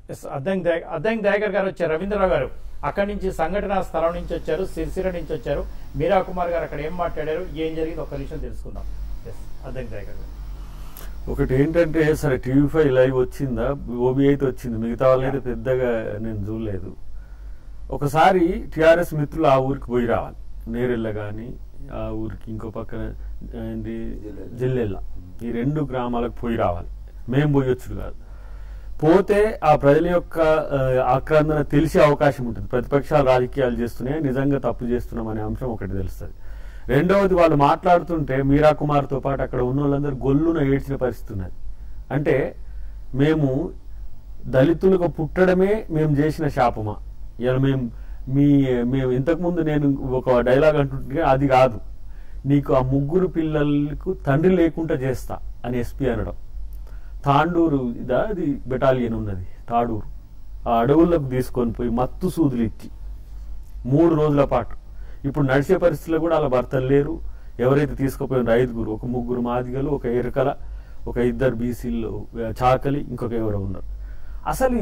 Yes, Addanki దయ అద్దంకి దయాకర్ గారు వచ్చారు రవీంద్రరావు గారు అక్కడి నుంచి సంఘటన స్థలం నుంచి వచ్చారు సిరిసిల్ల నుంచి వచ్చారు మీరా కుమార్ గారు అక్కడ ఏం మాట్లాడారు ఏం జరిగింది ఒక్క నిమిషం తెలుసుకుందాం ఎస్ అద్దంకి దయాకర్ గారు ఒకటి ఏంటంటే సరే టీవీ ఫైవ్ లైవ్ వచ్చిందా ఓబీ అయితే వచ్చింది మిగతా వాళ్ళైతే పెద్దగా నేను చూడలేదు ఒకసారి టిఆర్ఎస్ మిత్రులు ఆ ఊరికి పోయి రావాలి నేరెళ్ళ కానీ ఆ ఊరికి ఇంకో పక్కన ఏంటి జిల్లెళ్ళ ఈ రెండు గ్రామాలకు పోయి రావాలి మేము పోయొచ్చు కాదు పోతే ఆ ప్రజల యొక్క ఆ, ఆక్రందన తెలిసే అవకాశం ఉంటుంది ప్రతిపక్షాలు రాజకీయాలు చేస్తున్నాయి నిజంగా తప్పు చేస్తున్నాం అనే అంశం ఒకటి తెలుస్తుంది రెండవది వాళ్ళు మాట్లాడుతుంటే మీరా కుమార్తో పాటు అక్కడ ఉన్న వాళ్ళందరూ గొల్లున ఏడ్చిన పరిస్థితి ఉన్నది అంటే మేము దళితులకు పుట్టడమే మేము చేసిన శాపమా ఇలా మేము మీ మేము ఇంతకుముందు నేను ఒక డైలాగ్ అంటుంటే అది కాదు నీకు ఆ ముగ్గురు పిల్లలకు తండ్రి లేకుండా చేస్తా అని ఎస్పీ అనడం తాండూరు ఇదా అది బెటాలియన్ ఉన్నది తాడూరు ఆ అడవులకు తీసుకొని పోయి మత్తు సూదులు ఇచ్చి మూడు రోజుల పాటు ఇప్పుడు నడిచే పరిస్థితుల్లో కూడా అలా భర్తలు లేరు ఎవరైతే తీసుకుపోయిన ఐదుగురు ఒక ముగ్గురు మాదిగలు ఒక ఎరుకల ఒక ఇద్దరు బీసీలు చాకలి ఇంకొక ఎవరో ఉన్నారు అసలు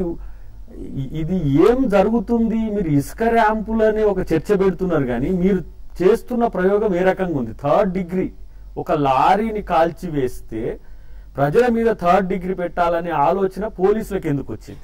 ఇ- ఇది ఏం జరుగుతుంది మీరు ఇసుక ర్యాంపులనే ఒక చర్చ పెడుతున్నారు కానీ మీరు చేస్తున్న ప్రయోగం ఏ రకంగా ఉంది థర్డ్ డిగ్రీ ఒక లారీని కాల్చి వేస్తే ప్రజల మీద థర్డ్ డిగ్రీ పెట్టాలనే ఆలోచన పోలీసులకు ఎందుకు వచ్చింది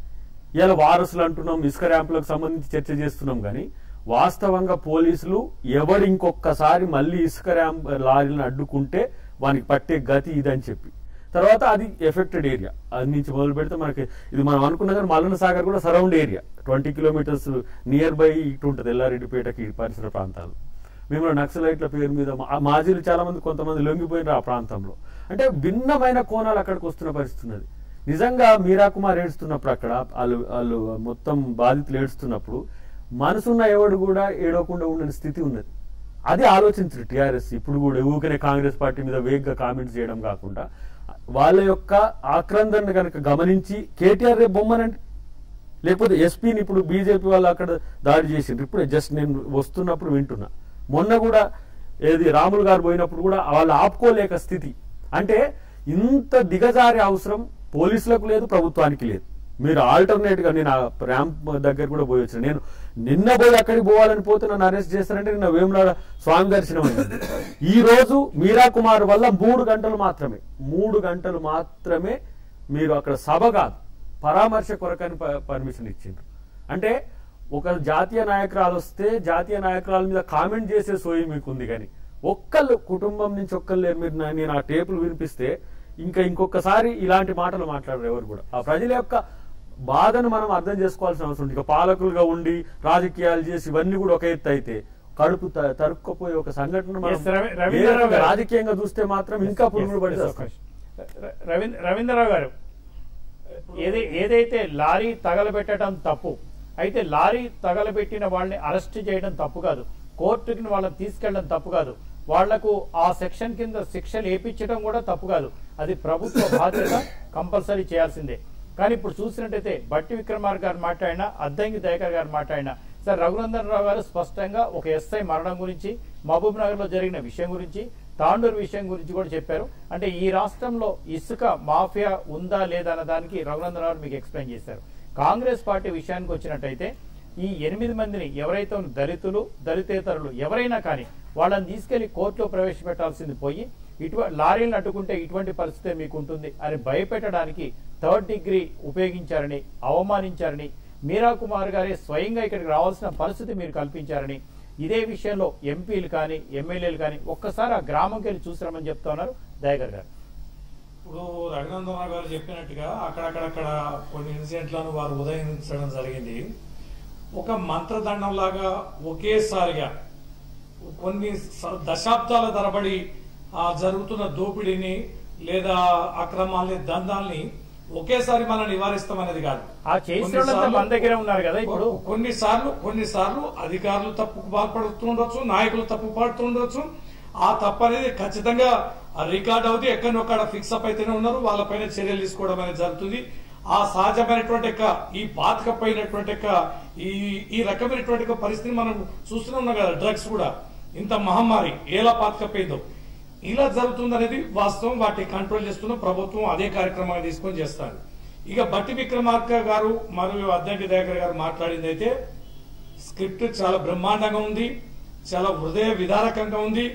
ఇలా వారసులు అంటున్నాం ఇసుక ర్యాంపులకు సంబంధించి చర్చ చేస్తున్నాం కానీ వాస్తవంగా పోలీసులు ఎవడు ఇంకొకసారి మళ్ళీ ఇసుక ర్యాంప్ లారీలను అడ్డుకుంటే వానికి పట్టే గతి ఇదని చెప్పి తర్వాత అది ఎఫెక్టెడ్ ఏరియా అది నుంచి మొదలు పెడితే మనకి ఇది మనం అనుకున్న కానీ మల్లన సాగర్ కూడా surround area twenty kilometres near by ఇటు ఉంటుంది ఎల్లారెడ్డిపేటకి పరిసర ప్రాంతాలు మేము నక్సలైట్ల పేరు మీద మా- మాజీలు చాలా మంది కొంతమంది లొంగిపోయినారు ఆ ప్రాంతంలో అంటే భిన్నమైన కోణాలు అక్కడికి వస్తున్న పరిస్థితి ఉన్నది నిజంగా మీరా కుమార్ ఏడుస్తున్నప్పుడు అక్కడ వాళ్ళు వాళ్ళు మొత్తం బాధితులు ఏడుస్తున్నప్పుడు మనసున్న ఎవడు కూడా ఏడవకుండా ఉండని స్థితి ఉన్నది అది ఆలోచించరు టిఆర్ఎస్ ఇప్పుడు కూడా ఊకనే కాంగ్రెస్ పార్టీ మీద వేగ్గా కామెంట్స్ చేయడం కాకుండా వాళ్ళ యొక్క ఆక్రందన కనుక గమనించి కేటీఆర్ రేపు బొమ్మనండి లేకపోతే ఎస్పీని ఇప్పుడు బీజేపీ వాళ్ళు అక్కడ దాడి చేసిండ్రు ఇప్పుడు జస్ట్ నేను వస్తున్నప్పుడు వింటున్నా మొన్న కూడా ఏది రాములు గారు పోయినప్పుడు కూడా వాళ్ళు ఆపుకోలేక స్థితి అంటే ఇంత దిగజారే అవసరం పోలీసులకు లేదు ప్రభుత్వానికి లేదు మీరు ఆల్టర్నేట్ గా నేను ఆ ర్యాంప్ దగ్గర కూడా పోయి వచ్చాను నేను నిన్న పోయి అక్కడికి పోవాలని పోతే నన్ను అరెస్ట్ చేస్తారంటే నిన్న వేములాడ స్వామి దర్శనం అయింది ఈ రోజు మీరా కుమార్ వల్ల మూడు గంటలు మాత్రమే మూడు గంటలు మాత్రమే మీరు అక్కడ సభ కాదు పరామర్శ కొరకని ప- పర్మిషన్ ఇచ్చిండ్రు అంటే ఒక జాతీయ నాయకురాలు వస్తే జాతీయ నాయకురాల మీద కామెంట్ చేసే సోయి మీకు ఉంది కానీ ఒక్కళ్ళు కుటుంబం నుంచి ఒక్కళ్ళు లేరు మీరు నా- నేను ఆ టేపులు వినిపిస్తే ఇంకా ఇంకొకసారి ఇలాంటి మాటలు మాట్లాడరు ఎవరు కూడా ఆ ప్రజల యొక్క బాధను మనం అర్థం చేసుకోవాల్సిన అవసరం ఉంది ఇక పాలకులుగా ఉండి రాజకీయాలు చేసి ఇవన్నీ కూడా ఒక ఎత్తు అయితే కడుపు త- తరుక్కుపోయే ఒక సంఘటన మనం Yes, రవి- ఏ రవీంద్రరావు రకంగా గారు. రాజకీయంగా చూస్తే మాత్రం ఇంకా పురుగులు పడి Yes, yes, చేస్తాం. ర- రవీంద్ర రవీంద్రరావు గారు ఏది ఏదైతే లారీ తగలబెట్టడం తప్పు అయితే లారీ తగలబెట్టిన వాళ్ళని అరెస్ట్ చేయడం తప్పు కాదు కోర్టుకి వాళ్ళని తీసుకెళ్ళడం తప్పు కాదు వాళ్లకు ఆ సెక్షన్ కింద శిక్షలు వేయించడం కూడా తప్పు కాదు అది ప్రభుత్వ బాధ్యత కంపల్సరీ చేయాల్సిందే కానీ ఇప్పుడు చూసినట్టయితే బట్టి విక్రమార్ గారు మాట్లాడినా అద్దంకి దయాకర్ గారు మాట్లాడినా సార్ రఘునందన్ రావు గారు స్పష్టంగా ఒక ఎస్ఐ మరణం గురించి మహబూబ్ నగర్ లో జరిగిన విషయం గురించి తాండూరు విషయం గురించి కూడా చెప్పారు అంటే ఈ రాష్ట్రంలో ఇసుక మాఫియా ఉందా లేదా అన్న దానికి రఘునందన్ రావు మీకు ఎక్స్ప్లెయిన్ చేశారు కాంగ్రెస్ పార్టీ విషయానికి వచ్చినట్టయితే ఈ ఎనిమిది మందిని ఎవరైతే ఉన్న దళితులు దళితేతరులు ఎవరైనా కానీ వాళ్ళని తీసుకెళ్లి కోర్టులో ప్రవేశపెట్టాల్సింది పోయి ఇటు లారీలను అడ్డుకుంటే ఇటువంటి పరిస్థితి మీకు ఉంటుంది అని భయపెట్టడానికి థర్డ్ డిగ్రీ ఉపయోగించారని అవమానించారని మీరా కుమార్ గారే స్వయంగా ఇక్కడికి రావాల్సిన పరిస్థితి మీరు కల్పించారని ఇదే విషయంలో ఎంపీలు కానీ ఎమ్మెల్యేలు కానీ ఒక్కసారి ఆ గ్రామంకి వెళ్ళి చూసిరామని చెప్తా ఉన్నారు దయాకర్ గారు ఇప్పుడు రఘునందనరావు గారు చెప్పినట్టుగా అక్కడక్కడక్కడ కొన్ని ఇన్సిడెంట్లను వారు ఉదయించడం జరిగింది ఒక మంత్రదండం లాగా ఒకేసారిగా కొన్ని స- దశాబ్దాల తరబడి ఆ జరుగుతున్న దోపిడీని లేదా అక్రమాల్ని దందాల్ని ఒకేసారి మనం నివారిస్తామనేది కాదు ఆ చేసిన వాళ్ళంతా మన దగ్గర ఉన్నారు కదా ఇప్పుడు కొన్నిసార్లు కొన్నిసార్లు అధికారులు తప్పుకు పాల్పడుతుండొచ్చు నాయకులు తప్పు పడుతుండొచ్చు ఆ తప్పు అనేది ఖచ్చితంగా రికార్డ్ అవుతుంది ఎక్కడొక్కడ ఫిక్స్ అప్ అయితేనే ఉన్నారు వాళ్ళపైన చర్యలు తీసుకోవడం అనేది జరుగుతుంది ఆ సహజమైనటువంటి యొక్క ఈ బాధకపోయినటువంటి యొక్క ఈ ఈ రకమైనటువంటి యొక్క పరిస్థితిని మనం చూస్తూనే ఉన్నాం కదా డ్రగ్స్ కూడా ఇంత మహమ్మారి ఎలా పాతకపోయిందో ఇలా జరుగుతుంది అనేది వాస్తవం వాటిని కంట్రోల్ చేస్తున్న ప్రభుత్వం అదే కార్యక్రమాన్ని తీసుకొని చేస్తారు ఇక బట్టి విక్రమార్క గారు మరియు అద్దంకి దయాకర్ గారు మాట్లాడింది అయితే స్క్రిప్ట్ చాలా బ్రహ్మాండంగా ఉంది చాలా హృదయ విదారకంగా ఉంది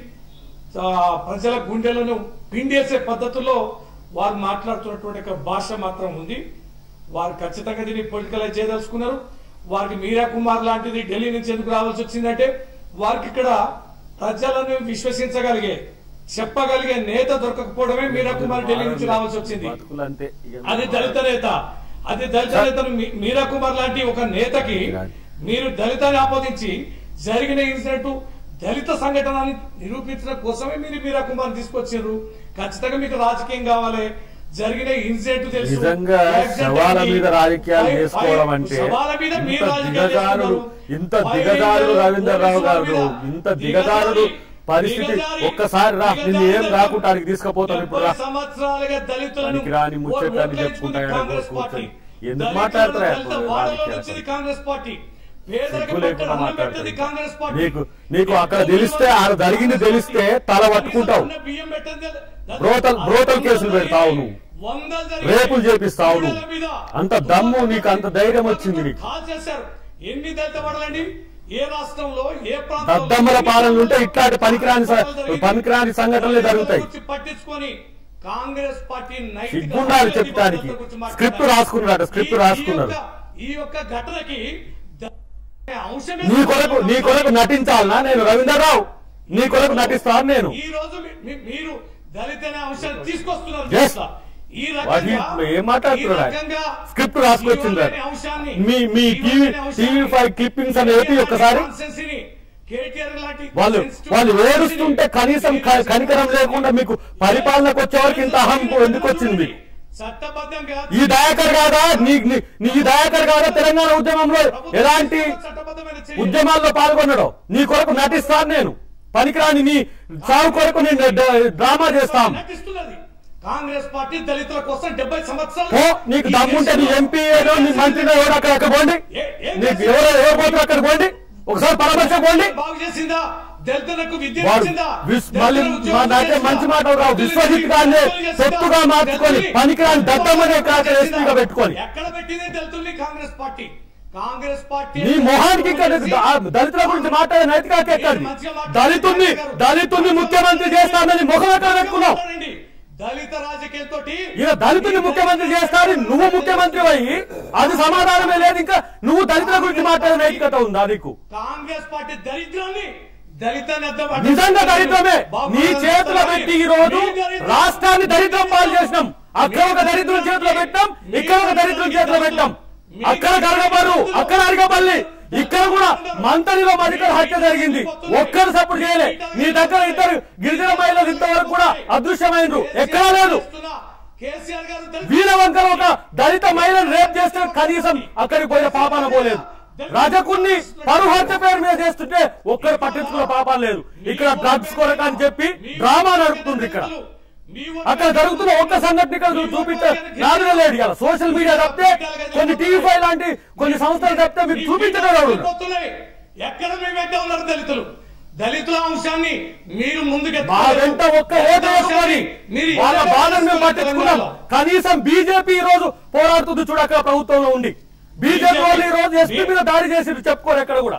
ఆ, ప్రజల గుండెలను పిండేసే పద్ధతిలో వారు మాట్లాడుతున్నటువంటి ఒక భాష మాత్రం ఉంది వారు ఖచ్చితంగా దీన్ని పొలిటికలైజ్ చేయదలుచుకున్నారు వారికి మీరా కుమార్ లాంటిది ఢిల్లీ నుంచి ఎందుకు రావాల్సి వచ్చిందంటే వారికి ఇక్కడ ప్రజలను విశ్వసించగలిగే చెప్పగలిగే నేత దొరకకపోవడమే మీరా కుమార్ ఢిల్లీ నుంచి రావాల్సి వచ్చింది బతుకులు అంతే ఇక అది దళిత నేత అది దళిత నేతను మీ- మీరా కుమార్ లాంటి ఒక నేతకి మీరు దళితాన్ని ఆపోదించి జరిగిన ఇన్సిడెంట్ దళిత సంఘటనని నిరూపించడం కోసమే మీరు మీరా కుమార్ తీసుకొచ్చారు ఖచ్చితంగా మీకు రాజకీయం కావాలి జరిగిన ఇన్సిడెంట్ తెలుసు నిజంగా యాక్సిడెంట్ శవాల అయింది. మీద రాజకీయాలు ఫైవ్- చేసుకోవడం ఫైవ్ అంటే శవాల మీద ఇంత మీరు రాజకీయాలు దిగజారుడు చేస్తున్నారు. ఇంత ఫైవ్ దిగజారుడు ఏళ్ళు రవీంద్రరావు గారు పోలీసుల మీద ఇంత దిగజారుడు పరిస్థితి దిగజారి- ఒక్కసారి రా నిన్ను ఏం దిగజారి రాకుండా అడిగి తీసుకుపోతాను ఇప్పుడు రా డెబ్బై సంవత్సరాలుగా దళితులను పనికి రాని ముచ్చట్లు ఓ- అని ఓట్లేయించుకుంది చెప్పుకుంటా కాంగ్రెస్ కూర్చొని. పార్టీ. ఎందుకు దళితులను మాట్లాడతారా దళిత ఇప్పుడు వాడలో రాజకీయాలు? వచ్చింది కాంగ్రెస్ పార్టీ పేదలకు సిగ్గు పట్టిన లేకుండా అన్నం పెట్టింది మాట్లాడతారు కాంగ్రెస్ పార్టీ నీకు నీకు అక్కడ తెలిస్తే ఆడ జరిగింది తెలిస్తే తల పట్టుకుంటావు కనీసం బియ్యం పెట్టింది దళిత- బ్రోతల్ బ్రోతల్ కేసులు పెడతావు నువ్వు వందలు జరిగాయి. రేపులు చేపిస్తావు నువ్వు. పీడల మీద. అంత దమ్ము నీకు అంత ధైర్యం వచ్చింది నీకు కాల్ చేశారు ఎన్ని దళిత పడలండి ఏ రాష్ట్రంలో ఏ దద్దమ్మల పాలనలు ఉంటే ఇట్లాంటి పనికిరాని స- పనికిరాని సంఘటనలే జరుగుతాయి. గురించి పట్టించుకొని కాంగ్రెస్ పార్టీ నైతిక సిగ్గుండాలి హక్కుల చెప్తానికి. నిబద్ధత గురించి మాట్లాడాలి. స్క్రిప్ట్ రాసుకున్నాడు, స్క్రిప్ట్ ఈ- ఈ రాసుకున్నాడు. యొక్క- ఈ యొక్క ఘటనకి ద- అంశమే నీ కొరకు నీ కొరకు నటించాలనా నేను రవీంద్రరావు నీ కొరకు నటిస్తాను నేను ఈ రోజు మీ- మీ- మీరు దళిత అనే అంశాన్ని తీసుకొస్తున్నారు Yes. తెలుసా? ఈ వాటి రకంగా ఏం మాట్లాడుతున్నాడు ఈ ఆయన? రకంగా స్క్రిప్ట్ రాసుకొచ్చిండ్రు జీవోలేని అంశాన్ని- మీ మీ టీవీ జీవోలేని అంశాన్ని టీవీ ఫైవ్ క్లిప్పింగ్స్ అనేవి ఒక్కసారి కాన్సెన్సీని కేటీఆర్ లాంటి వాళ్ళు sensitive వాళ్ళు కాన్సెన్సీని ఏడుస్తుంటే కనీసం క- కనికరం లేకుండా మీకు పరిపాలనకు వచ్చే వరకు ఇంత అహం ఎందుకు వచ్చింది చట్టబద్ధంగా ఈ దయాకర్ కాదా నీ నీ- నీ ఈ దయాకర్ కాదా తెలంగాణ ఉద్యమంలో ఎలాంటి చట్టబద్ధమైన చర్యలు. ఉద్యమాల్లో పాల్గొనడం నీ కొరకు నటిస్తాను నేను పనికిరాని నీ సాగు కొరకు నేను డ- డ్రామా చేస్తాం నటిస్తున్నది కాంగ్రెస్ పార్టీ దళితుల కోసం డెబ్బై సంవత్సరాలు ఓ నీకు దమ్ముంటే నీ ఎంపీ ఏదో నీ మంత్రి ఎవరు అక్కడ అక్కడ పోండి నీకు ఎవరో ఎవరు పోతారు అక్కడ పోండి ఒకసారి పరామర్శ పోండి బాగు చేసిందా దళితులకు విద్య వాడు ఇచ్చిందా? విస్- దళితులకు మళ్ళీ ఉద్యోగం మా నాకే చేసిందా? మంచి మాట రావు దళితులకు విశ్వజిత్ గారిని ఉద్యోగం చేసిందా? సొత్తుగా మార్చుకొని దళితుల్ని పనికిరాని దద్దమ్మనే కాక చేసిందా? ఎస్పీగా పెట్టుకొని ఎక్కడ పెట్టింది దళితుల్ని కాంగ్రెస్ పార్టీ కాంగ్రెస్ పార్టీ నీ మొహానికి ఇక్కడ ద- దళితుల గురించి మాట్లాడే నైతిక హక్కు ఎక్కడిది దళితుల్ని దళితుల్ని ముఖ్యమంత్రి చేస్తానని ముఖం ఎక్కడ పెట్టుకున్నావు మాట్లాడండి. దళిత రాజకీయంతో ఈయన దళితుని ముఖ్యమంత్రి చేస్తారని నువ్వు ముఖ్యమంత్రి అయ్యి అది సమాధానమే లేదు ఇంకా నువ్వు దళితుల గురించి మాట్లాడే నైతికత ఉందా నీకు కాంగ్రెస్ పార్టీ దరిద్రాన్ని దళితాన్ని అద్దం నిజంగా దరిద్రమే నీ చేతిలో పెట్టి ఈ రోజు రాష్ట్రాన్ని దరిద్రం పాలు చేసినాం అక్కడ ఒక దరిద్రం చేతిలో పెట్టాం ఇక్కడ ఒక దరిద్రం చేతిలో పెట్టాం అక్కడ గరగబరు అక్కడ అరగబల్లి ఇక్కడ కూడా మంతరిలో మధికర హత్య జరిగింది ఒక్కరు సపోర్ట్ చేయలే నీ దగ్గర ఇద్దరు గిరిజన మహిళలు ఇంతవరకు కూడా అదృశ్యమైనరు ఎక్కడా లేదు కేసీఆర్ గారు దళిత- వీరవంకర ఒక దళిత మహిళను రేప్ చేస్తే కనీసం అక్కడికి పోయిన పాపాన పోలేదు రజకుణ్ణి పరుహత్య పేరు మీద చేస్తుంటే ఒక్కరు పట్టించుకున్న పాపం లేదు ఇక్కడ డ్రగ్స్ కొరకు అని చెప్పి డ్రామా నడుపుతుంది ఇక్కడ మీ ఓటు అక్కడ జరుగుతున్న ఒక్క సంఘటన ఇక్కడ నువ్వు చూపించే నాదులే లేడు కదా సోషల్ మీడియా తప్పితే కొన్ని టీవీ ఫైవ్ లాంటి కొన్ని సంస్థలు తప్పితే మీకు చూపించడం ఎవడు ఉన్నాడు? పోతున్నాయి. ఎక్కడ మీ వెంట ఉన్నారు దళితులు దళితుల అంశాన్ని మీరు ముందుకు మా వెంట ఒక్క ఓటు వేసుకొని వాళ్ళ బాధను మేము పట్టించుకున్నాం కనీసం బీజేపీ ఈ రోజు పోరాడుతుంది చూడు అక్కడ ప్రభుత్వంలో ఉండి బీజేపీ వాళ్ళు ఈ రోజు ఎస్పీ మీద దాడి చేసి చెప్పుకోరు ఎక్కడ కూడా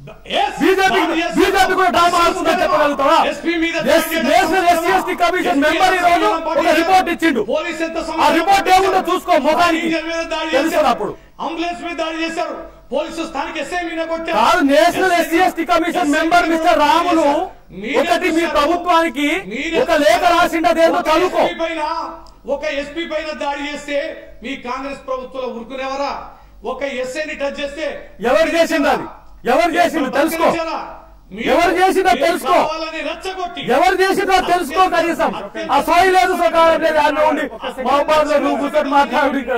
బీజేపీ బీజేపీ కూడా డ్రామా ఆడుతుందని చెప్పగలుగుతావా ఎస్- national SC ST commission member ఈ రోజు ఒక రిపోర్ట్ ఇచ్చిండు పోలీస్ ఎంత ఆ రిపోర్ట్ ఏముందో చూసుకో ముఖానికి తెలుసు అప్పుడు అంబులెన్స్ మీద దాడి చేశారు పోలీసు స్థానిక ఎస్ఐ మీద కొట్టారు కాదు national SC ST commission member mister Ramulu ఒకటి మీ ప్రభుత్వానికి ఒక లేఖ రాసిండు అదేందో చదువుకో SP పైన ఒక ఎస్పీ పైన దాడి చేస్తే మీ కాంగ్రెస్ ప్రభుత్వంలో ఊరుకునేవారా ఒక ఎస్ఐని టచ్ చేస్తే ఎవరు చేసింది అది ఎవరు చేసిండు తెలుసుకో ఎవరు చేసిందో తెలుసుకో. రెచ్చగొట్టి ఎవరు చేసిందో తెలుసుకో కనీసం ఆ సోయి లేదు సొకాలం లేదు అన్న ఉండి మహబాద్ లో నువ్వు కూర్చొని మాట్లాడు ఇక్కడ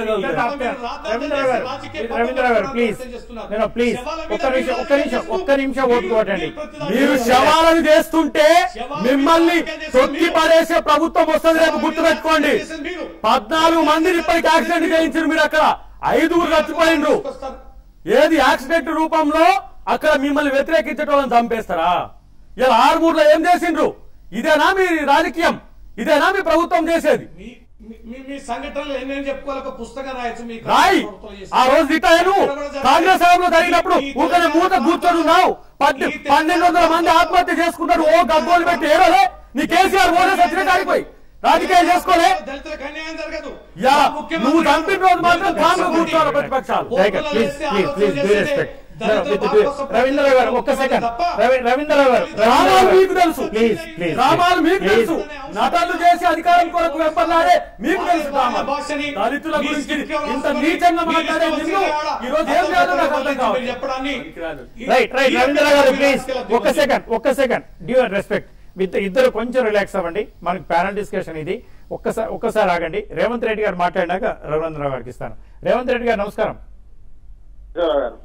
రవీంద్ర గారు రవీంద్ర గారు ప్లీజ్ నేను ప్లీజ్ ఒక్క నిమిషం ఒక్క నిమిషం ఒక్క నిమిషం ఓటుకోవటండి మీరు శవాలను చేస్తుంటే మిమ్మల్ని తొక్కి పడేసే ప్రభుత్వం వస్తుంది రేపు గుర్తుపెట్టుకోండి పద్నాలుగు మందిని ఇప్పటికి యాక్సిడెంట్ చేయించారు మీరు అక్కడ ఐదుగురు చచ్చిపోయిండ్రు ఏది యాక్సిడెంట్ రూపంలో అక్కడ మిమ్మల్ని వ్యతిరేకించడం చంపేస్తారా ఇలా ఆరుమూరులో ఏం చేసిండ్రు ఇదేనా మీ రాజకీయం ఇదేనా మీ ప్రభుత్వం చేసేది మీ- మీ- మీ మీ సంఘటనలు ఎన్ని చెప్పుకోవాలి ఒక పుస్తకం రాయొచ్చు మీ రాయ్ ప్రభుత్వం చేసింది. ఆ రోజు తిట్టాను కాంగ్రెస్ హయాంలో జరిగినప్పుడు ఈ ఊకనే మూత కూర్చొని ఉన్నావు పద్దె- ఈ పన్నెండు వందల మంది ఆత్మహత్య చేసుకున్నారు ఓ గగ్గోలు పెట్టి ఏరోలే నీ కేసీఆర్ ఓనే సత్యన కాడిపోయి రాజకీయాలు చేసుకోలే దళితులకు అన్యాయం జరగదు యా, మా ముఖ్యమంత్రి నువ్వు చంపిన రోజు మాత్రం దళితులకు కాంగ్రెస్ సంబంధించి కూర్చోవాలి ప్రతిపక్షాలు. కోర్టులలో ప్లీజ్ వేస్తే ప్లీజ్ ఆలోచన ప్లీజ్ డూ చేస్తే రెస్పెక్ట్ దళితుల బాగు కోసం రవీంద్ర గారు ఒక్క సెకండ్ తప్ప రవీంద్ర గారు గ్రామాలు మీకు తెలుసు ప్లీజ్ ప్లీజ్ గ్రామాలు మీకు ప్లీజ్ తెలుసు నటలు చేసి అధికారం కొరకు వెంపర్లాడే మీకు తెలుసు గ్రామాలు భాషని దళితుల మీ గురించి స్క్రిప్ట్ లో ఇంత రాసుకొని నీచంగా మీ మాట్లాడే ఇష్టం నిన్ను వచ్చిన ఈ రోజు ఏం చేయాలో నాకు అర్థం మీరు కావాలి చెప్పడాన్ని రైట్ రైట్ ఈ రవీంద్ర గారు మీరు ప్లీజ్ రాసుకెళ్ళొద్దు ఒక్క ఇవన్నీ. సెకండ్ ఒక్క సెకండ్ డ్యూ రెస్పెక్ట్ విత్ ఇద్దరు కొంచెం రిలాక్స్ అవ్వండి మనకి ప్యానల్ డిస్కషన్ ఇది ఒక్కసారి ఒక్కసారి ఆగండి రేవంత్ రెడ్డి గారు మాట్లాడినాక రఘునందరావు గారికి ఇస్తాను రేవంత్ రెడ్డి గారు నమస్కారం రావు గారు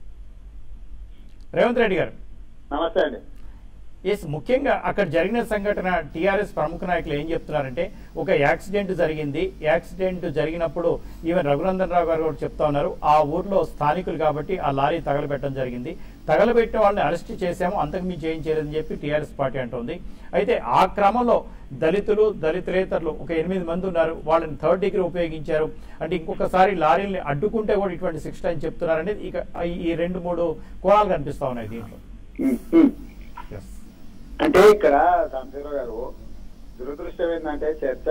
రేవంత్ రెడ్డి గారు నమస్తే అండి ఎస్ ముఖ్యంగా అక్కడ జరిగిన సంఘటన టీఆర్ఎస్ ప్రముఖ నాయకులు ఏం చెప్తున్నారంటే ఒక యాక్సిడెంట్ జరిగింది యాక్సిడెంట్ జరిగినప్పుడు ఈవెన్ రఘునందన్ రావు గారు కూడా చెప్తా ఉన్నారు ఆ ఊర్లో స్థానికులు కాబట్టి ఆ లారీ తగలబెట్టడం జరిగింది తగలబెట్టిన వాళ్ళని అరెస్ట్ చేశాము అంతకు మించి ఏం చేయలేదని చెప్పి టీఆర్ఎస్ పార్టీ అంటోంది అయితే ఆ క్రమంలో దళితులు దళితులేతరులు ఒక ఎనిమిది మంది ఉన్నారు వాళ్ళని థర్డ్ డిగ్రీ ఉపయోగించారు అంటే ఇంకొకసారి లారీని అడ్డుకుంటే కూడా ఇటువంటి శిక్ష అని చెప్తున్నారు అనేది ఇక ఈ రెండు మూడు కోణాలు కనిపిస్తా ఉన్నాయి దీంట్లో Yes. అంటే ఇక్కడ రామచంద్ర గారు దురదృష్టం ఏంటంటే చర్చ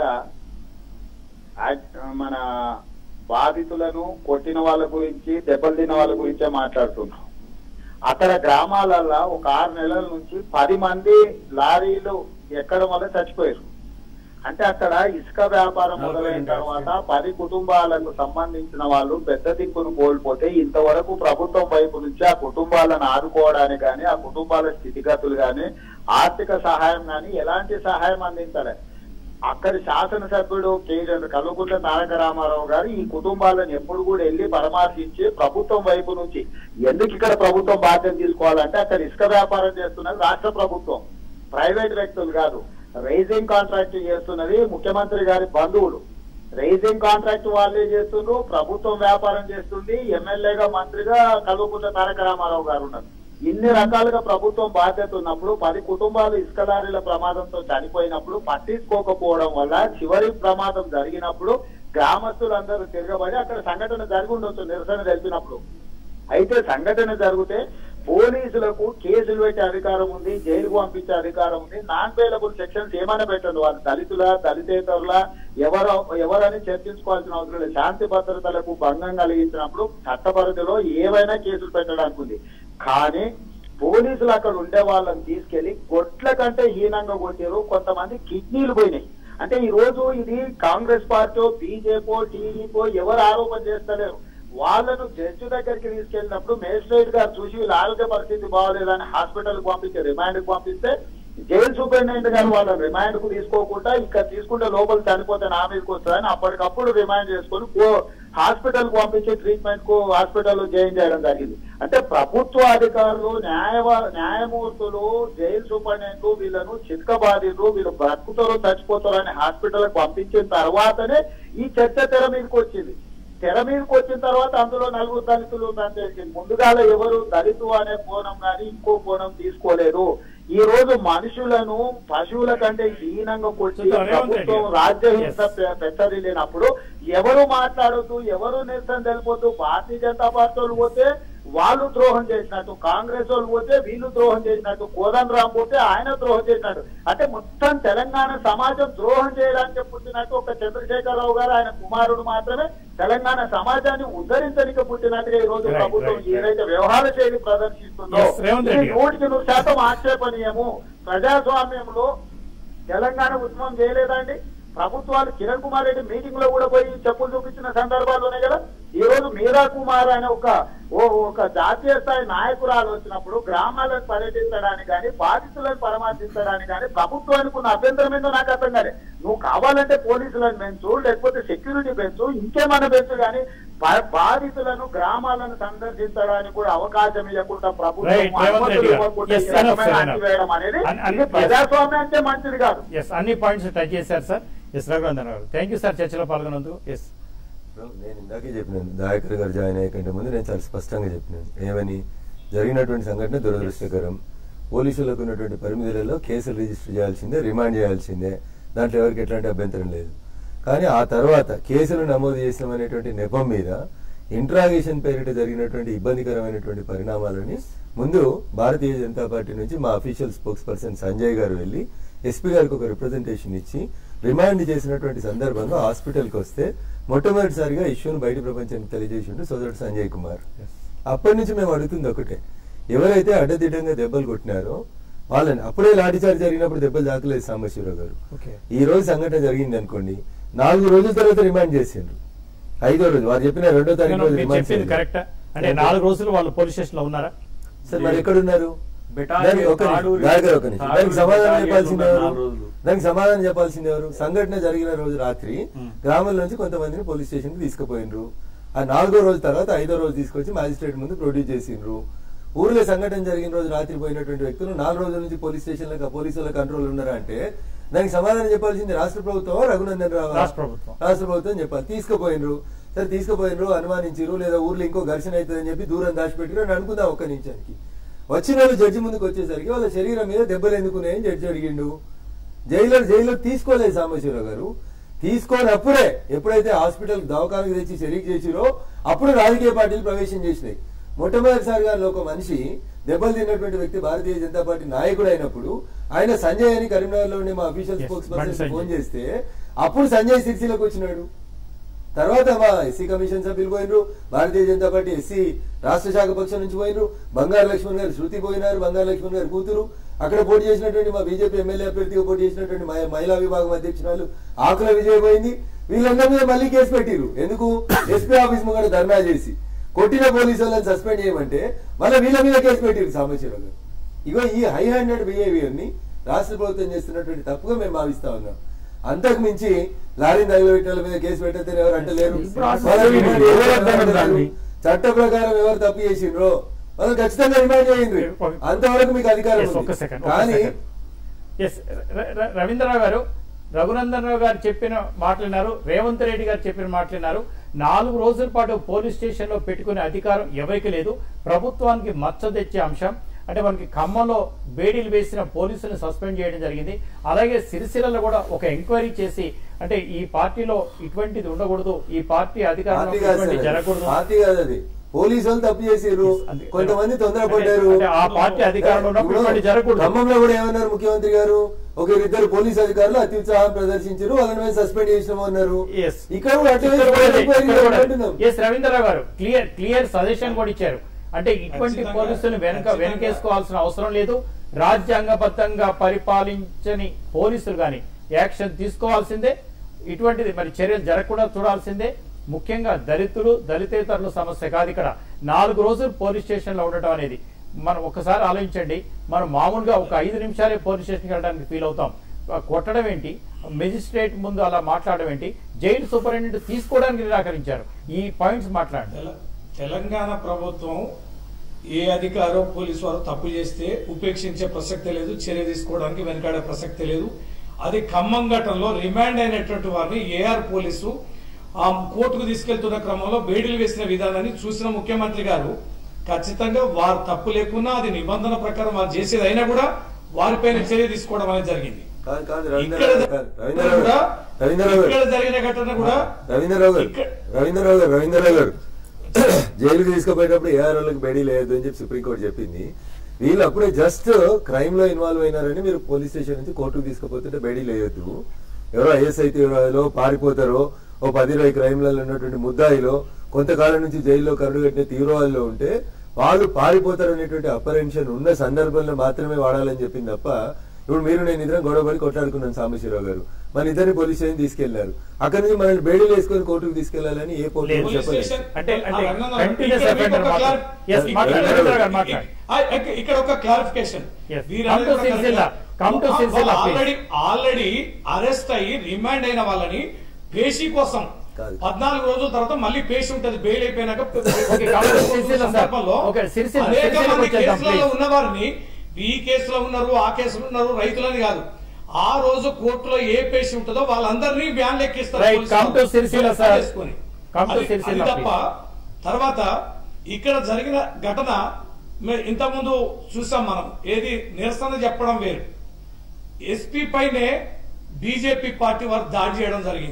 యాక్- మన బాధితులను కొట్టిన వాళ్ళ గురించి దెబ్బలు తిన్న వాళ్ళ గురించే మాట్లాడుతున్నాం అక్కడ గ్రామాలలో ఒక ఆరు నెలల నుంచి పది మంది లారీలు ఎక్కడం వల్ల చచ్చిపోయారు అంటే అక్కడ ఇసుక వ్యాపారం నలభై మొదలైన రెండు తర్వాత పది కుటుంబాలకు సంబంధించిన వాళ్ళు పెద్ద దిక్కును కోల్పోతే ఇంతవరకు ప్రభుత్వం వైపు నుంచి ఆ కుటుంబాలను ఆదుకోవడానికి కానీ ఆ కుటుంబాల స్థితిగతులు కానీ ఆర్థిక సహాయం కానీ ఎలాంటి సహాయం అందించలే అక్కడి శాసనసభ్యుడు కేజీఆర్ కల్వకుంట్ల తారక రామారావు గారు ఈ కుటుంబాలను ఎప్పుడు కూడా వెళ్ళి పరామర్శించి ప్రభుత్వం వైపు నుంచి ఎందుకు ఇక్కడ ప్రభుత్వం బాధ్యత తీసుకోవాలంటే అక్కడ ఇసుక వ్యాపారం చేస్తున్నది రాష్ట్ర ప్రభుత్వం ప్రైవేట్ వ్యక్తులు కాదు రైజింగ్ కాంట్రాక్ట్ చేస్తున్నది ముఖ్యమంత్రి గారి బంధువులు రైజింగ్ కాంట్రాక్ట్ వాళ్ళే చేస్తుండ్రు ప్రభుత్వం వ్యాపారం చేస్తుంది ఎమ్మెల్యేగా మంత్రిగా కల్వకుంట్ల తారక రామారావు గారు ఉన్నారు ఇన్ని రకాలుగా ప్రభుత్వం బాధ్యత ఉన్నప్పుడు పది కుటుంబాలు ఇసుక లారీల ప్రమాదంతో చనిపోయినప్పుడు పట్టించుకోకపోవడం వల్ల చివరి ప్రమాదం జరిగినప్పుడు గ్రామస్తులందరూ తిరగబడి అక్కడ సంఘటన జరిగి ఉండొచ్చు నిరసన తెలిపినప్పుడు అయితే సంఘటన జరిగితే పోలీసులకు కేసులు పెట్టే అధికారం ఉంది జైలుకు పంపించే అధికారం ఉంది నాన్ బెయిలబుల్ సెక్షన్స్ ఏమైనా పెట్టండి వాళ్ళు దళితుల దళితేతరుల ఎవరు ఎవరని చర్చించుకోవాల్సిన అవసరం లేదు శాంతి భద్రతలకు భంగం కలిగించినప్పుడు చట్టపరిధిలో ఏవైనా కేసులు పెట్టడానికి ఉంది కానీ పోలీసులు అక్కడ ఉండే వాళ్ళని తీసుకెళ్లి గొడ్ల కంటే హీనంగా కొట్టారు కొంతమంది కిడ్నీలు పోయినాయి అంటే ఈ రోజు ఇది కాంగ్రెస్ పార్టీ బీజేపీ టీడీపీ ఎవరు ఆరోపణ చేస్తలేరు వాళ్ళను జడ్జి దగ్గరికి తీసుకెళ్ళినప్పుడు మేజిస్ట్రేట్ గారు చూసి వీళ్ళ ఆరోగ్య పరిస్థితి బాగోలేదని హాస్పిటల్ కు పంపించి రిమాండ్ కు పంపిస్తే జైలు సూపరింటెండెంట్ గారు వాళ్ళని రిమాండ్ కు తీసుకోకుండా ఇక్కడ తీసుకుంటే లోపల చనిపోతే నా మీదకి వస్తుందని అప్పటికప్పుడు రిమాండ్ చేసుకొని కో- హాస్పిటల్ కు పంపించి ట్రీట్మెంట్ కు హాస్పిటల్ జాయిన్ చేయడం జరిగింది అంటే ప్రభుత్వ అధికారులు న్యాయ న్యాయమూర్తులు జైలు సూపరింటెండెంట్ వీళ్ళను చిత్క బాధితులు వీళ్ళు బ్రతుకుతారో చచ్చిపోతారో అని హాస్పిటల్ పంపించిన తర్వాతనే ఈ చర్చ తెర మీదకి వచ్చింది తెర మీదకి వచ్చిన తర్వాత అందులో నలుగురు దళితులు ఉన్నారని తెలిసింది ముందుగాల ఎవరు దళితు అనే కోణం కానీ ఇంకో కోణం తీసుకోలేదు ఈ రోజు మనుషులను పశువుల కంటే హీనంగా కొట్టి చూద్దాం, రేవంత్ రెడ్డి ప్రభుత్వం గారు. రాజ్యహింస Yes. పె- పెచ్చరిల్లినప్పుడు ఎవరు మాట్లాడుతూ ఎవరు నిరసన తెలిపోతూ భారతీయ జనతా పార్టీ వాళ్ళు పోతే వాళ్ళు ద్రోహం చేసినట్టు కాంగ్రెస్ వాళ్ళు పోతే వీళ్ళు ద్రోహం చేసినట్టు కోదండ రామ్ పోతే ఆయన ద్రోహం చేసినట్టు అంటే మొత్తం తెలంగాణ సమాజం ద్రోహం చేయడానికి పుట్టినట్టు ఒక చంద్రశేఖరరావు గారు ఆయన కుమారుడు మాత్రమే తెలంగాణ సమాజాన్ని ఉద్ధరించడానికి పుట్టినట్టుగా ఈ రోజు Right, ప్రభుత్వం right, right. ఏదైతే వ్యవహార శైలి ప్రదర్శిస్తుందో Yes, రేవంత్ రెడ్డి ఇది గారు. నూటికి నూరు శాతం ఆక్షేపణీయము ప్రజాస్వామ్యంలో తెలంగాణ ఉద్యమం చేయలేదండి ప్రభుత్వాలు కిరణ్ కుమార్ రెడ్డి మీటింగ్ లో కూడా పోయి చెప్పులు చూపించిన సందర్భాలు ఉన్నాయి కదా ఈ రోజు మీరా కుమార్ అనే ఒక ఓ ఒక జాతీయ స్థాయి నాయకురాలు వచ్చినప్పుడు గ్రామాలను పర్యటించడానికి కానీ బాధితులను పరామర్శించడానికి కానీ ప్రభుత్వానికి ఉన్న అభ్యంతరం ఏందో నాకు అర్థం కాలే నువ్వు కావాలంటే పోలీసులను పెంచు లేకపోతే సెక్యూరిటీ పెంచు ఇంకేమైనా పెంచు కానీ బా- బాధితులను గ్రామాలను సందర్శించడానికి కూడా అవకాశం ఇవ్వకుండా ప్రభుత్వం Right, రేవంత్ అనుమతులు రెడ్డి గారు. ఇవ్వకుండా Yes, ఈ రకమైన enough, sir, enough. అణచివేయడం అనేది అన్- అన్- ఇది ప్రజాస్వామ్యం అంటే మంచిది కాదు ఎస్ అన్ని పాయింట్స్ టచ్ చేశారు సార్ ఎస్ రఘునందన్ గారు థ్యాంక్ యూ సార్ చర్చలో పాల్గొన్నందుకు ఎస్ నేను ఇందాకే చెప్పినాను దయాకర్ గారు జాయిన్ అయ్యే కంటే ముందు నేను చాలా స్పష్టంగా చెప్పినాను ఏమని జరిగినటువంటి సంఘటన దురదృష్టకరం పోలీసులకు ఉన్నటువంటి పరిమితులలో కేసులు రిజిస్టర్ చేయాల్సిందే రిమాండ్ చేయాల్సిందే దాంట్లో ఎవరికి ఎట్లాంటి అభ్యంతరం లేదు కానీ ఆ తర్వాత కేసులు నమోదు చేసినామనేటువంటి నెపం మీద ఇంట్రాగేషన్ పేరిట జరిగినటువంటి ఇబ్బందికరమైనటువంటి పరిణామాలని ముందు భారతీయ జనతా పార్టీ నుంచి మా అఫీషియల్ స్పోక్స్ పర్సన్ సంజయ్ గారు వెళ్ళి ఎస్పీ గారికి ఒక రిప్రజెంటేషన్ ఇచ్చి రిమాండ్ చేసినటువంటి సందర్భంగా హాస్పిటల్కి వస్తే మొట్టమొదటిసారిగా ఇష్యూను బయట ప్రపంచానికి తెలియజేసిండు సోదరుడు సంజయ్ కుమార్ అప్పటి నుంచి మేము అడుగుతుంది ఒకటే ఎవరైతే అడ్డదిడ్డంగా దెబ్బలు కొట్టినారో వాళ్ళని అప్పుడే లాఠీచార్జ్ జరిగినప్పుడు దెబ్బలు దాకలేదు సాంబశివరావు గారు ఓకే ఈ రోజు సంఘటన జరిగింది అనుకోండి నాలుగు రోజుల తర్వాత రిమాండ్ చేసిండ్రు ఐదో రోజు వారు చెప్పిన రెండో తారీఖు రోజు మీరు రిమాండ్ చెప్పింది చేసిండ్రు. కరెక్ట్ అంటే నాలుగు రోజులు వాళ్ళు పోలీస్ స్టేషన్ లో ఉన్నారా సార్ మరి ఎక్కడున్నారు బెటాలియన్ దానికి ఒక నిమిషం, తాడూరు- దానికి ఒక నిమిషం. దానికి తాడూరు సమాధానం బెటాలియన్ చెప్పాల్సింది ఉన్నారు ఎవరు నాలుగు రోజులు. దానికి సమాధానం చెప్పాల్సింది ఎవరు సంఘటన జరిగిన రోజు రాత్రి గ్రామం నుంచి కొంతమందిని పోలీస్ స్టేషన్ కి తీసుకుపోయినరు ఆ నాలుగో రోజు తర్వాత ఐదో రోజు తీసుకొచ్చి మ్యాజిస్ట్రేట్ ముందు ప్రొడ్యూస్ చేసిండ్రు ఊర్లో సంఘటన జరిగిన రోజు రాత్రి పోయినటువంటి వ్యక్తులు నాలుగు రోజుల నుంచి పోలీస్ స్టేషన్లకు పోలీసుల కంట్రోల్ ఉన్నారా అంటే దానికి సమాధానం చెప్పాల్సింది రాష్ట్ర ప్రభుత్వం రఘునందన్ రావు రాష్ట్ర ప్రభుత్వం. రాష్ట్ర ప్రభుత్వం చెప్పాలి తీసుకుపోయినరు సరే తీసుకుపోయినరు అనుమానించారు లేదా ఊర్లో ఇంకో ఘర్షణ అవుతుందని చెప్పి దూరం దాచిపెట్టారు అని అనుకుందాం ఒక్క నిమిషానికి వచ్చిన వాళ్ళు జడ్జి ముందుకు వచ్చేసరికి వాళ్ళ శరీరం మీద దెబ్బలు ఎందుకున్నాయని జడ్జి అడిగిండు జైలు జైల్లో తీసుకోలేదు సాంబశివరావు గారు తీసుకోనప్పుడే ఎప్పుడైతే హాస్పిటల్ దవాఖానకు తెచ్చి షరీక్ చేసిరో అప్పుడు రాజకీయ పార్టీలు ప్రవేశం చేసినాయి మొట్టమొదటిసారిగా ఒక మనిషి దెబ్బలు తిన్నటువంటి వ్యక్తి భారతీయ జనతా పార్టీ నాయకుడు అయినప్పుడు ఆయన సంజయ్ అని కరీంనగర్ లో ఉండే మా official Yes, spokes Bandi person Sanjay. Phone చేస్తే అప్పుడు సంజయ్ సిరిసిలకు వచ్చినాడు తర్వాత మా ఎస్సీ కమిషన్ సభ్యులు పోయినరు భారతీయ జనతా పార్టీ ఎస్సీ రాష్ట్ర శాఖ పక్షం నుంచి పోయినరు బంగారు లక్ష్మణ్ గారు శృతి పోయినారు బంగారు లక్ష్మణ్ గారు కూతురు అక్కడ పోటీ చేసినటువంటి మా బీజేపీ ఎమ్మెల్యే అభ్యర్థిగా పోటీ చేసినటువంటి మహి- మహిళా విభాగం అధ్యక్షురాలు ఆకుల విజయ్ పోయింది వీళ్ళందరి మీద మళ్ళీ కేసు పెట్టిరు ఎందుకు ఎస్పీ ఆఫీస్ ముంగడ ధర్నా చేసి కొట్టిన పోలీసు వాళ్ళని సస్పెండ్ చేయమంటే మళ్ళీ వీళ్ళ మీద కేసు పెట్టిరు సాంబశివరావు గారు ఇగో ఈ హై హ్యాండెడ్ బిహేవియర్ ని రాష్ట్ర ప్రభుత్వం చేస్తున్నటువంటి తప్పుగా మేము భావిస్తా ఉన్నాం అంతకు మించి లారీ తగిలిపెట్టాల మీద కేసు పెట్టతే ఎవరు అంటలేరు ఇప్పుడు అసలు వాళ్ళ మీద వీళ్ళు ఎవరు ఎవరు అంటలేరు. దాన్ని? చట్ట ప్రకారం ఎవరు తప్పు చేసిండ్రో వాళ్ళు ఖచ్చితంగా రిమాండ్ చేయండి అంతవరకు మీకు అధికారం Yes, ఒక్క ఉంది. second, ఒక్క కానీ second. ఎస్ ర- ర- రవీంద్రరావు గారు రఘునందన్ రావు గారు చెప్పిన మాట్లాడినారు రేవంత్ రెడ్డి గారు చెప్పిన మాట్లాడినారు నాలుగు రోజుల పాటు పోలీస్ స్టేషన్ లో పెట్టుకునే అధికారం ఎవరికి లేదు ప్రభుత్వానికి మచ్చ తెచ్చే అంశం అంటే మనకి ఖమ్మంలో బేడీలు వేసిన పోలీసులను సస్పెండ్ చేయడం జరిగింది అలాగే సిరిసిల్లలో కూడా ఒక ఎంక్వైరీ చేసి అంటే ఈ పార్టీలో ఇటువంటిది ఉండకూడదు ఈ పార్టీ అధికారంలో పార్టీ కాదు ఇటువంటి సార్ అది. జరగకూడదు పార్టీ కాదు అది పోలీసు వాళ్ళు తప్పు చేసిర్రు Yes, అంతే. కొంతమంది తొందరపడ్డారు అంటే ఆ పార్టీ అధికారంలో ఉన్నప్పుడు ఇప్పుడు ఇటువంటి జరగకూడదు ఖమ్మంలో కూడా ఏమన్నారు ముఖ్యమంత్రి గారు ఒక ఇద్దరు పోలీస్ అధికారులు అత్యుత్సాహం ప్రదర్శించారు వాళ్ళని మేము సస్పెండ్ చేసినాము అన్నారు Yes. ఇక్కడ కూడా అట్లే ఇక్కడ కూడా అదే, ఎంక్వైరీ ఇక్కడ కూడా అదే. అంటున్నాం. ఎస్ రవీంద్రరావు గారు క్లియర్ క్లియర్ సజెషన్ కూడా ఇచ్చారు అంటే ఇటువంటి ఖచ్చితంగా, పోలీసులు వెనక ఖచ్చితంగా. వెనకేసుకోవాల్సిన అవసరం లేదు రాజ్యాంగబద్ధంగా పరిపాలించని పోలీసులు గాని యాక్షన్ తీసుకోవాల్సిందే ఇటువంటిది మరి చర్యలు జరగకుండా చూడాల్సిందే ముఖ్యంగా దళితులు దళితేతరుల సమస్య కాదు ఇక్కడ నాలుగు రోజులు పోలీస్ స్టేషన్ లో ఉండటం అనేది మనం ఒకసారి ఆలోచించండి మనం మామూలుగా ఒక ఐదు నిమిషాలే పోలీస్ స్టేషన్కి వెళ్ళడానికి ఫీల్ అవుతాం ఆ కొట్టడం ఏంటి మెజిస్ట్రేట్ ముందు అలా మాట్లాడడం ఏంటి జైలు సూపరింటెండెంట్ తీసుకోవడానికి నిరాకరించారు ఈ పాయింట్స్ మాట్లాడండి తెల- తెలంగాణ ప్రభుత్వం ఏ అధికారో పోలీసు వారు తప్పు చేస్తే ఉపేక్షించే ప్రసక్తే లేదు చర్య తీసుకోవడానికి వెనకాడే ప్రసక్తే లేదు అది ఖమ్మం ఘటనలో రిమాండ్ అయినటువంటి వారిని ఏఆర్ పోలీసు ఆ కోర్టుకు తీసుకెళ్తున్న క్రమంలో బేడీలు వేసిన విధానాన్ని చూసిన ముఖ్యమంత్రి గారు ఖచ్చితంగా వారు తప్పు లేకున్నా అది నిబంధన ప్రకారం వారు చేసేది అయినా కూడా వారిపైన చర్య తీసుకోవడం అనేది జరిగింది కాదు కాదు ఇక్కడ రవీంద్రరావు గారు రవీంద్రరావు కూడా గారు రవీంద్రరావు ఇక్కడ గారు జరిగిన ఘటన కూడా రవీంద్రరావు గారు ఇక్కడ- రవీంద్రరావు గారు రవీంద్రరావు గారు జైలుకి తీసుకుపోయేటప్పుడు ఏఆర్ వాళ్ళకి బెడీ లేదు అని చెప్పి సుప్రీంకోర్టు చెప్పింది వీళ్ళు అప్పుడే జస్ట్ క్రైమ్ లో ఇన్వాల్వ్ అయినారని మీరు పోలీస్ స్టేషన్ నుంచి కోర్టుకు తీసుకుపోతుంటే బెడీ లేయొద్దు ఎవరో ఐఎస్ఐ తీవ్రవాదిలో పారిపోతారో ఓ పది ఇరవై క్రైమ్లలో ఉన్నటువంటి ముద్దాయిలో కొంతకాలం నుంచి జైల్లో కరుడు కట్టిన తీవ్రవాదిలో ఉంటే వాళ్ళు పారిపోతారు అనేటువంటి అపరెన్షన్ ఉన్న సందర్భంలో మాత్రమే వాడాలని చెప్పింది తప్ప ఇప్పుడు మీరు నేను ఇద్దరం గొడవపడి కొట్లాడుకున్నాను సాంబశివరావు గారు మన ఇద్దరిని పోలీస్ స్టేషన్ తీసుకెళ్లారు అక్కడ నుంచి మనల్ని బేడీలు వేసుకొని కోర్టుకు తీసుకెళ్లాలని ఏ పోలీసు లేదు. పోలీస్ చెప్పలేదు స్టేషన్ అంటే అంటే ఆ రంగంలో కంటిన్యూస్ ఇక్కడ అఫెండర్ మీకు ఒక మాట్లాడు క్లారి- Yes, ఇక్కడ- మాట్లాడు. ఇక్కడ- రవీంద్ర గారు మాట్లాడు ఆ, ఇక్క- ఇక్కడ ఒక clarification Yes. Come to Silsila. Come to Silsila, please. Already already arrest అయ్యి రిమాండ్ అయిన వాళ్ళని పేషీ కోసం కాదు. పద్నాలుగు రోజుల తర్వాత మళ్ళీ పేషీ ఉంటది బెయిల్ అయిపోయినాక Okay, come to Silsila, sir. సందర్భంలో Okay, Silsila, అనేక Silsilaకి మంది వచ్చేద్దాం, కేసులలో please. ఉన్న వారిని ఈ కేసులో ఉన్నారు ఆ కేసులో ఉన్నారు రైతులని కాదు ఆ రోజు కోర్టులో ఏ పేషి ఉంటుందో వాళ్ళందరినీ బ్యాన్ లెక్కిస్తారు Right, పోలీసులు. come to Silsila, sir. చేసుకొని. Come to అది- Silsila, అది తప్ప తర్వాత ఇక్కడ జరిగిన ఘటన మే- ఇంతకుముందు చూసాం మనం ఏది నిరసన చెప్పడం వేరు ఎస్పీ పైనే బీజేపీ పార్టీ వారు దాడి చేయడం జరిగింది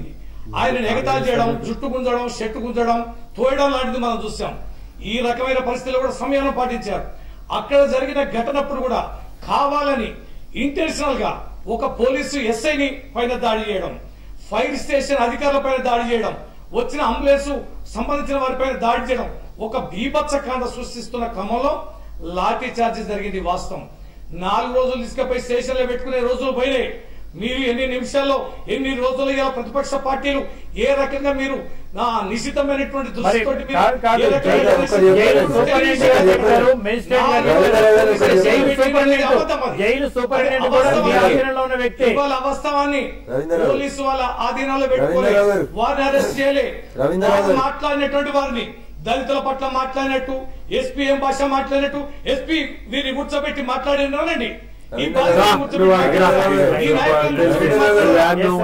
ఆయన ఎగతాళి చేయడం జుట్టు గుంజడం షెట్టు గుంజడం తోయడం లాంటిది మనం చూసాం ఈ రకమైన పరిస్థితుల్లో కూడా సంయమనం పాటించారు అక్కడ జరిగిన ఘటనప్పుడు కూడా కావాలని ఇంటెన్షనల్ గా ఒక పోలీసు ఎస్ఐని పైన దాడి చేయడం ఫైర్ స్టేషన్ అధికారుల పైన దాడి చేయడం వచ్చిన అంబులెన్స్ సంబంధించిన వారిపైన దాడి చేయడం ఒక బీభత్సకాండ సృష్టిస్తున్న క్రమంలో లాఠీ చార్జ్ జరిగింది వాస్తవం నాలుగు రోజులు తీసుకపోయి స్టేషన్ లో పెట్టుకునే రోజులు పోయినాయి మీరు ఎన్ని నిమిషాల్లో ఎన్ని రోజులు ఇలా ప్రతిపక్ష పార్టీలు ఏ రకంగా మీరు నా నిశ్చితమైనటువంటి దృష్టితోటి మీరు కాదు, కాదు, ఏ రకంగా ఒక్క చెప్పండి. జైలు ఒక్క సూపరింటెండెంట్ చెప్పండి. చెప్పారు, మెజిస్ట్రేట్ గారు నాలుగు చెప్పారు. రోజులు ఒక్క జైలు చెప్పండి. సూపరింటెండెంట్ జైలు సూపరింటెండెంట్ కూడా మీ ఆధీనంలో ఉన్న వ్యక్తి ఇవాళ అవాస్తవాన్ని రవీంద్రరావు. పోలీసు వాళ్ళ ఆధీనంలో పెట్టుకోలే రవీంద్రరావు గారు. వారిని అరెస్ట్ చేయలే రవీంద్రరావు వారు గారు. మాట్లాడినటువంటి వారిని దళితుల పట్ల మాట్లాడినట్టు ఎస్పీ ఏం భాష మాట్లాడినట్టు ఎస్పీ వీరిని కూర్చోబెట్టి మాట్లాడినారండి ఈ రవీంద్రరావు బాధ్యతను గారు. కూర్చోబెట్టి రవీంద్రరావు ఈ నాయకులను గారు. కూర్చోబెట్టి రవీంద్రరావు గారు. మాట్లాడారు.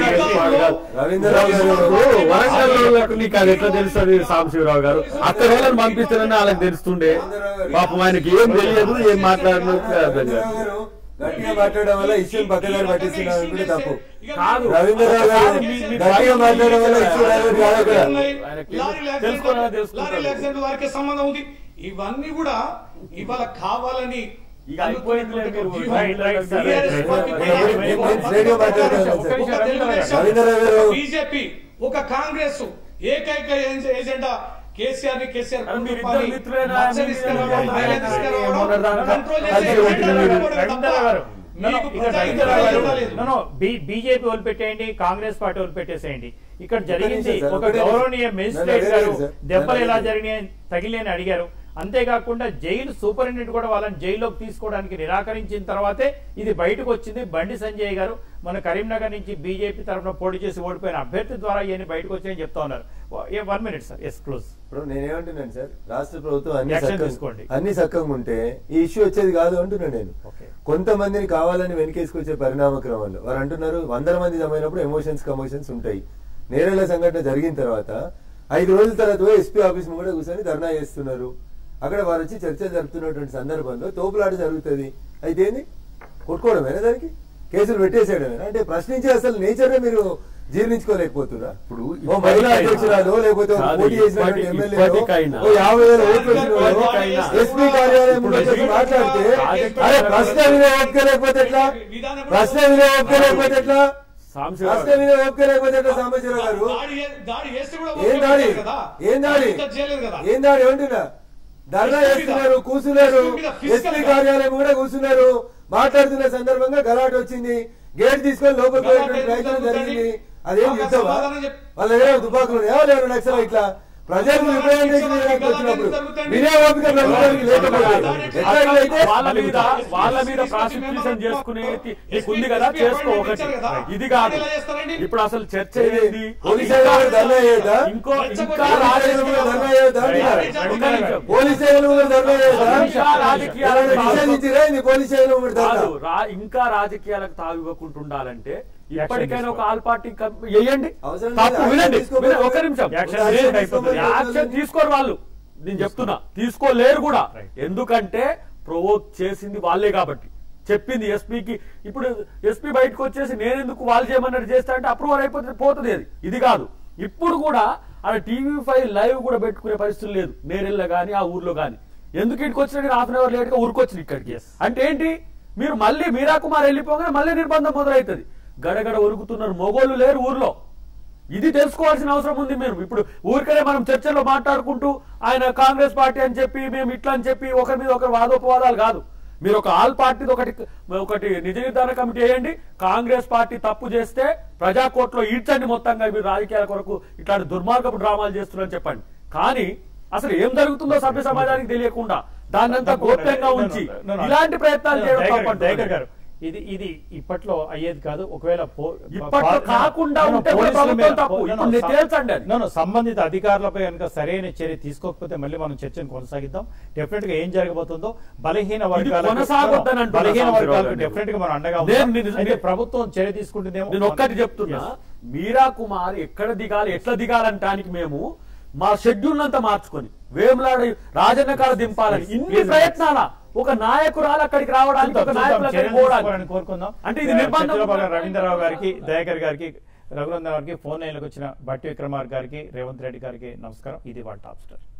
రవీంద్రరావు గారు. వరంగల్ వాళ్ళకు నీకు అది ఎట్లా తెలుస్తుంది సాంబశివరావు గారు అక్కడ వాళ్ళని పంపిస్తారని వాళ్ళకి తెలుస్తుండే పాపం ఆయనకి ఏం తెలియదు ఏం మాట్లాడను రవీంద్రరావు గారు గట్టిగా మాట్లాడడం వల్ల ఇష్యూని పక్కదారి పట్టిస్తున్నారు అనుకుంటే తప్పు కాదు. రవీంద్రరావు గారు కాదు, మీ- మీ గట్టిగా మాట్లాడడం వల్ల ఇష్యూ డైవర్ట్ కాదు అక్కడ ఆయనకి లారీల తెలుసుకోవాలని యాక్సిడెంట్ తెలుసుకుంటారు. లారీల యాక్సిడెంట్ వారికి సంబంధం ఉంది ఇవన్నీ కూడా ఇవాళ కావాలని ఇక అయిపోయిందిలే మీరు. వ్యూహం. Right, right, sir, TRS right, party right, పైన రైట్, రైట్, ఒక రైట్, రేడియో మాట్లాడతాను సార్. ఒక తెలుగుదేశం, రవీంద్రరావు గారు. ఒక బీజేపీ ఒక కాంగ్రెస్ ఏకైక ఏజె- ఎజెండా కేసీఆర్ ని కేసీఆర్ అరే మీరు కుటుంబాన్ని ఇద్దరు మిత్రులేనా? మచ్చ మీరు తీసుకురావడం, ఇద్దరు మైలేజ్ ఇద్దరు తీసుకురావడం, మొన్న దాకా కంట్రోల్ చేసే కలిసి ఎజెండా ఉంటుంది లేకపోవడం మీరు. తప్ప రవీంద్రరావు గారు మీకు ఇక్కడ ప్రజా రవీంద్రరావు గారు ఎజెండా లేదు. no, no, బి- బీజేపీ వదిలిపెట్టేయండి కాంగ్రెస్ పార్టీ వదిలిపెట్టేసేయండి ఇక్కడ జరిగింది నిమిషం సార్, ఒక ఒకటే గౌరవనీయ నిమిషం. మెజిస్ట్రేట్ నన్ను గారు అడగండి సార్. దెబ్బలు నన్ను ఎలా అడగండి. జరిగినాయి తగిలిని అడిగారు అంతేకాకుండా జైలు సూపరింటెండెంట్ కూడా వాళ్ళని జైల్లోకి తీసుకోవడానికి నిరాకరించిన తర్వాతే ఇది బయటకు వచ్చింది బండి సంజయ్ గారు మన కరీంనగర్ నుంచి బీజేపీ తరఫున పోటీ చేసి ఓడిపోయిన అభ్యర్థి ద్వారా ఇవన్నీ బయటకు వచ్చాయని చెప్తా ఉన్నారు one minute sir yes close ఇప్పుడు నేనేమంటున్నాను సార్ రాష్ట్ర ప్రభుత్వం అన్ని Action సక్కంగా- తీసుకోండి. అన్ని సక్కంగా ఉంటే ఈ ఇష్యూ వచ్చేది కాదు అంటున్నాను నేను Okay. కొంతమందిని కావాలని వెనకేసుకొచ్చే పరిణామ క్రమంలో వారు అంటున్నారు వందల మంది జమైనప్పుడు ఎమోషన్స్ కమోషన్స్ ఉంటాయి నేరేళ్ల సంఘటన జరిగిన తర్వాత ఐదు రోజుల తర్వాత ఎస్పీ ఆఫీస్ కూడా కూర్చొని ధర్నా చేస్తున్నారు అక్కడ వారు వచ్చి చర్చలు జరుపుతున్నటువంటి సందర్భంలో తోపులాట జరుగుతుంది అయితే ఏంది కొట్టుకోవడమేనా దానికి కేసులు పెట్టేసేయడమేనా అంటే ప్రశ్నించే అసలు నేచర్ మీరు జీర్ణించుకోలేకపోతున్నా ఇప్పుడు ఓ మహిళా ఇప్పటికైనా- అధ్యక్షురాలు లేకపోతే ఒక కాదు, పోటీ చేసినటువంటి ఇప్పటి- ఎమ్మెల్యే ఇప్పటికైనా. ఓ యాభై వేల ఓట్లు వచ్చిన వాడు ఇప్పటికైనా. ఎస్పీ కార్యాలయం ఇప్పుడు ముందు వచ్చి ఇది- మాట్లాడితే రాజకీయ- అరే ప్రశ్న వినే ఓపిక లేకపోతే ఎట్లా విధానం- ప్రశ్న వినే ఓపిక లేకపోతే ఎట్లా సాంబశివరావు ప్రశ్న వినే ఓపిక లేకపోతే ఎట్లా సాంబశివరావు గారు దాడి చే- దాడి చేస్తే కూడా ఏం దాడి ఓకే కదా ఏం దాడి ఇంత చేయలేదు కదా ఏం దాడి ఏమంటున్నా ధర్నా ఎస్పీ మీద- చేస్తున్నారు కూర్చున్నారు ఎస్పీ మీద ఫిజికల్ ఎస్పీ గా- కార్యాలయం కూడా కూర్చున్నారు మాట్లాడుతున్న సందర్భంగా గలాట్ వచ్చింది గేట్ తీసుకొని లోపలికి గలాట్ పోయేటువంటి ఎందుకు ప్రయత్నం జరుగుతుంది? జరిగింది అదేం మాకు యుద్ధమా సమాధానం చెప్పు. వాళ్ళ దగ్గర తుపాకులు ఉన్నాయా లేవు నక్సల ఇట్లా ప్రజలకు రిప్రజెంటేషన్ ఇవ్వడానికి వచ్చినప్పుడు వినే ఓపిక ప్రభుత్వానికి లేకపోతే ఎట్లా ఇట్లయితే వాళ్ళ మీద వాళ్ళ మీద ప్రాసిక్యూషన్ చేసుకునే నీకు ఉంది కదా చేసుకో ఒకటి ఇది కాదు ఇప్పుడు అసలు చర్చ ఏంది పోలీస్ శాఖ ధర్నా చేయొద్దా? ఇంకో ఇంకా పోలీస్ రాజకీయ శాఖలో ధర్నా చేయొద్దా అంటున్నారు. ఒక్క నిమిషం. పోలీస్ శాఖలో కూడా ధర్నా చేయొద్దా? ఇంకా రాజకీయాలకు ఎవరైనా నిషేధించిరా ఏంది పోలీస్ శాఖలో కూడా ధర్నా? కాదు రా- ఇంకా రాజకీయాలకు తావివ్వకుండా ఉండాలంటే ఇప్పటికైనా ఒక ఆల్ పార్టీ కం- వేయండి అవసరం లేదు. తప్పు యాక్షన్ వినండి తీసుకోమని వినండి, ఒక్క నిమిషం యాక్షన్ నేను- తీసుకుంటే అయిపోతుంది. యాక్షన్ తీసుకోరు వాళ్ళు నేను చెప్తున్నా తీసుకోలేరు కూడా Right. ఎందుకంటే ప్రొవోక్ చేసింది వాళ్ళే కాబట్టి చెప్పింది ఎస్పీకి ఇప్పుడు ఎస్పీ బయటకు వచ్చేసి నేనెందుకు వాళ్ళు చేయమన్నట్టు చేస్తా అంటే అప్రూవల్ అయిపోతుంది పోతుంది అది ఇది కాదు ఇప్పుడు కూడా ఆడ టీవీ ఫైవ్ లైవ్ కూడా పెట్టుకునే పరిస్థితులు లేదు నేరెళ్ళ గానీ ఆ ఊర్లో గానీ ఎందుకు ఇక్కడికి వచ్చిన హాఫ్ అన్ అవర్ లేట్ గా ఊరుకొచ్చిన ఇక్కడికి Yes. అంటే ఏంటి మీరు మళ్ళీ మీరా కుమార్ వెళ్ళిపోగానే మళ్ళీ నిర్బంధం మొదలవుతుంది గడగడ ఉరుకుతున్నారు మొగోళ్ళు లేరు ఊర్లో ఇది తెలుసుకోవాల్సిన అవసరం ఉంది మీరు ఇప్పుడు ఊరికనే మనం చర్చల్లో మాట్లాడుకుంటూ ఆయన కాంగ్రెస్ పార్టీ అని చెప్పి మేము ఇట్లా అని చెప్పి ఒకరి మీద ఒకరు వాదోపవాదాలు కాదు మీరు ఒక ఆల్ పార్టీ ఒకటి ఒకటి నిజ నిర్ధారణ కమిటీ వేయండి కాంగ్రెస్ పార్టీ తప్పు చేస్తే ప్రజా కోర్టులో ఈడ్చండి మొత్తంగా మీరు రాజకీయాల కొరకు ఇట్లాంటి దుర్మార్గపు డ్రామాలు చేస్తున్నారని చెప్పండి కానీ అసలు ఏం జరుగుతుందో సభ్య సమాజానికి తెలియకుండా దాన్నంతా గోప్యంగా ఉంచి ఇలాంటి ప్రయత్నాలు చేయడం దయాకర్ తప్పంటున్నాను. గారు ఇది ఇది ఇప్పట్లో అయ్యేది కాదు ఒకవేళ పో- ఇప్పట్లో పా- కాకుండా no, no, ఉంటే కూడా పోలీసుల ప్రభుత్వం మీద- తప్పు. no, no, ఇప్పుడు నేను సం- తేల్చండి అది. no, no, సంబంధిత అధికారులపై కనుక సరైన చర్య తీసుకోకపోతే మళ్ళీ మనం చర్చను కొనసాగిద్దాం డెఫినెట్ గా ఏం జరగబోతుందో బలహీన వర్గాలకు కొనసాగొద్దని no, no, అంటున్నా బలహీన సాంబశివరావు వర్గాలకు గారు. డెఫినెట్ గా మనం అండగా నేను- ఉంటాం. నేను- అయితే ప్రభుత్వం చర్య తీసుకుంటుందేమో నేను ఒక్కటి చెప్తున్నా Yes. మీరా కుమార్ ఎక్కడ దిగాలి ఎట్లా దిగాలంటానికి మేము మా షెడ్యూల్ అంతా మార్చుకొని వేములాడ రాజన్న కాడ దింపాలని ఇన్ని Please, ప్రయత్నాల ఒక నాయకురాలు అక్కడికి రావడానికి చూద్దాం, ఒక చూద్దాం, నాయకులు అక్కడికి చర్యలు పోవడానికి తీసుకోవాలని కోరుకుందాం అంటే ఇది నిర్బంధం చర్చలో భాగంగా రవీంద్రరావు గారికి దయాకర్ గారికి రఘునందన్ గారికి ఫోన్ లైన్లోకి వచ్చిన బట్టి విక్రమార్ గారికి రేవంత్ రెడ్డి గారికి నమస్కారం ఇది వాళ్ళ టాప్ స్టార్